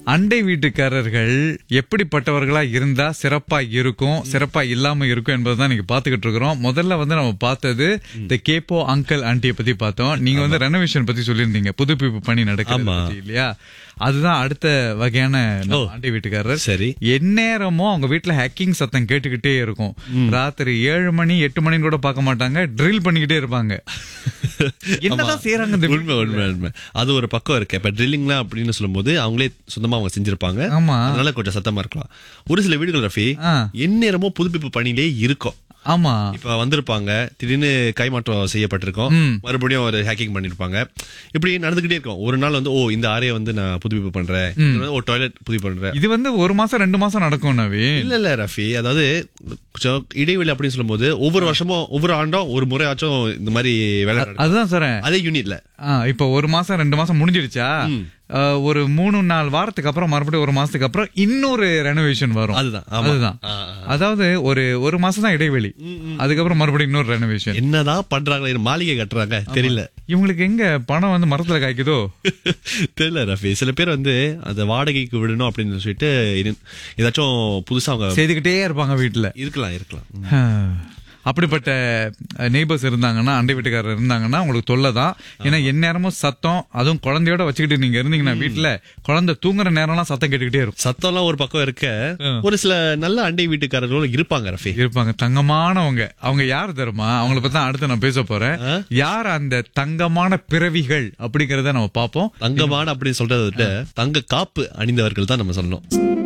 அண்டை வீட்டுக்காரர்கள் எப்படிப்பட்டவர்களா இருந்தா சிறப்பா இருக்கும் சிறப்பா இல்லாம இருக்கும் என்பதுதான் நீங்க பாத்துக்கிட்டு இருக்கிறோம் முதல்ல வந்து நம்ம பார்த்தது இந்த கேப்போ அங்கிள் ஆண்டியை பத்தி பார்த்தோம் நீங்க வந்து ரெனோவேஷன் பத்தி சொல்லியிருந்தீங்க புதுப்பிப்பு பணி நடக்கிறது ஆமா. பத்தி இல்லையா அதுதான் அடுத்த வகையான நம்ம ஓ. அண்டை வீட்டுக்காரர் சரி எந்நேரமும் அவங்க வீட்டுல ஹேக்கிங் சத்தம் கேட்டுக்கிட்டே இருக்கும் ராத்திரி ஏழு மணி எட்டு மணின்னு கூட பார்க்க மாட்டாங்க ட்ரில் பண்ணிக்கிட்டே இருப்பாங்க என்னதான் செய்யறாங்க இந்த உண்மை உண்மை உண்மை அது ஒரு பக்கம் இருக்கு இப்ப ட்ரில்லிங்லாம் அப்படின்னு சொல்லும்போது அவங்களே சொந்தமா அவங்க செஞ்சிருப்பாங்க ஆமா அதனால கொஞ்சம் சத்தமா இருக்கலாம் ஒரு சில வீடுகள் ரஃபி ஆ. எந்நேரமும் புதுப்பிப்பு பணியிலே இருக்கும் ஆமா இப்ப வந்திருப்பாங்க திடீர்னு கைமாற்றம் செய்யப்பட்டிருக்கும் ம். மறுபடியும் ஒரு ஹேக்கிங் பண்ணிருப்பாங்க இப்படி நடந்துகிட்டே இருக்கும் ஒரு நாள் வந்து ஓ இந்த அறையை வந்து நான் புதுப்பிப்பு பண்றேன் இது வந்து ஒரு டாய்லெட் புதுப்பிப்பு பண்றேன் இது வந்து ஒரு மாசம் ரெண்டு மாசம் நடக்கும் நவி இல்ல இல்ல ரஃபி அதாவது கொஞ்சம் இடைவெளி அப்படின்னு சொல்லும்போது ஒவ்வொரு வருஷமும் ஒவ்வொரு ஆண்டும் ஒரு முறையாச்சும் இந்த மாதிரி வேலை நடக்கும். அதுதான் சொல்றேன் அதே யூனிட்ல ஆ, இப்ப ஒரு மாசம் ரெண்டு மாசம் முடிஞ்சிடுச்சா ஆ, ஒரு மூணு நாலு வாரத்துக்கு அப்புறம் மறுபடியும் ஒரு மாசத்துக்கு அப்புறம் இன்னொரு ரெனோவேஷன் வரும் அதுதான் ஆமா. அதுதான் ஆ, ஆ. அதாவது ஒரு ஒரு மாசம் தான் இடைவெளி அதுக்கப்புறம் மறுபடியும் இன்னொரு ரெனோவேஷன் என்னதான் பண்றாங்க மாளிகை கட்டுறாங்க தெரியல இவங்களுக்கு எங்க பணம் வந்து மரத்துல காய்க்குதோ தெரியல ரஃபி சில பேர் வந்து அந்த வாடகைக்கு விடணும் அப்படின்னு சொல்லிட்டு இரு- ஏதாச்சும் புதுசா அவங்க செய்துகிட்டே இருப்பாங்க வீட்டுல இருக்கலாம் இருக்கலாம் ஆ. அப்படிப்பட்ட நெய்பர்ஸ் இருந்தாங்கன்னா அண்டை வீட்டுக்காரர் இருந்தாங்கன்னா உங்களுக்கு தொல்லை தான் ஏன்னா எந்நேரமும் சத்தம் அதுவும் குழந்தையோட வச்சுக்கிட்டு நீங்க இருந்தீங்கன்னா வீட்டுல குழந்தை தூங்குற நேரம்லாம் சத்தம் கேட்டுக்கிட்டே இருக்கும் சத்தம்லாம் ஒரு பக்கம் இருக்க ஒரு சில நல்ல அண்டை வீட்டுக்காரர்களும் இருப்பாங்க ரஃபி இருப்பாங்க தங்கமானவங்க அவங்க யார் தெரியுமா அவங்கள பத்தி தான் அடுத்து நான் பேச போறேன் யார் அந்த தங்கமான பிறவிகள் அப்படிங்கறத நம்ம பார்ப்போம் தங்கமான அப்படின்னு சொல்றதை விட தங்க காப்பு அணிந்தவர்கள் தான் நம்ம சொல்லணும்